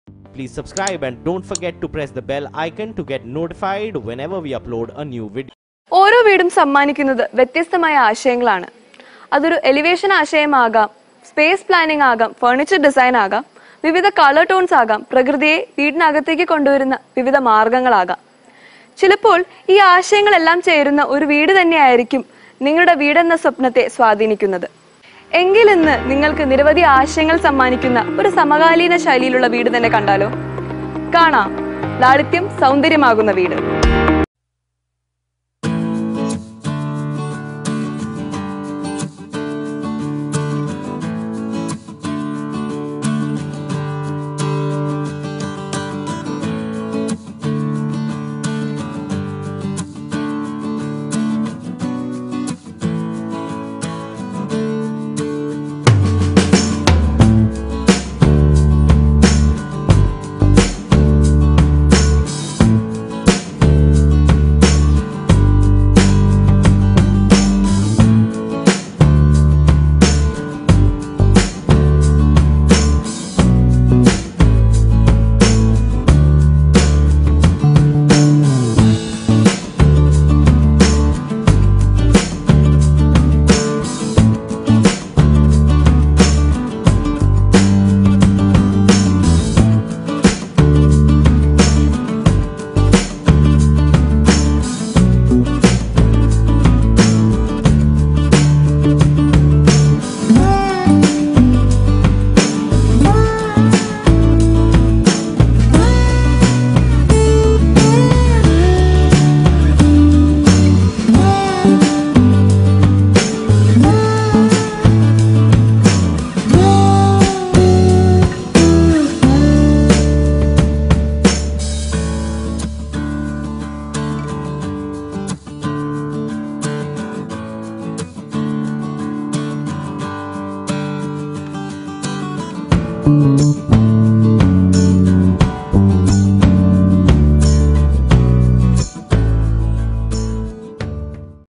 Please subscribe and don't forget to press the bell icon to get notified whenever we upload a new video. ഓരോ വീടും സമ്മാനിക്കുന്നത് വ്യത്യസ്തമായ ആശയങ്ങളാണ് അതൊരു elevation ആശയമാകാം സ്പേസ് പ്ലാനിംഗ് ആകാം ഫർണിച്ചർ ഡിസൈൻ ആകാം വിവിധ കളർ ടോൺസ് ആകാം പ്രകൃതിയെ വീടിനകത്തേക്ക് കൊണ്ടുവരുന്ന വിവിധ മാർഗങ്ങളാകാം ചിലപ്പോൾ ഈ ആശയങ്ങളെല്ലാം ചേരുന്ന ഒരു വീട് തന്നെയായിരിക്കും നിങ്ങളുടെ വീടെന്ന സ്വപ്നത്തെ സ്വാധീനിക്കുന്നത് എങ്കിൽ ഇന്ന് നിങ്ങൾക്ക് നിരവധി ആശയങ്ങൾ സമ്മാനിക്കുന്ന ഒരു സമകാലീന ശൈലിയിലുള്ള വീട് തന്നെ കണ്ടാലോ കാണാം ലാളിത്യം സൗന്ദര്യമാകുന്ന വീട് Thank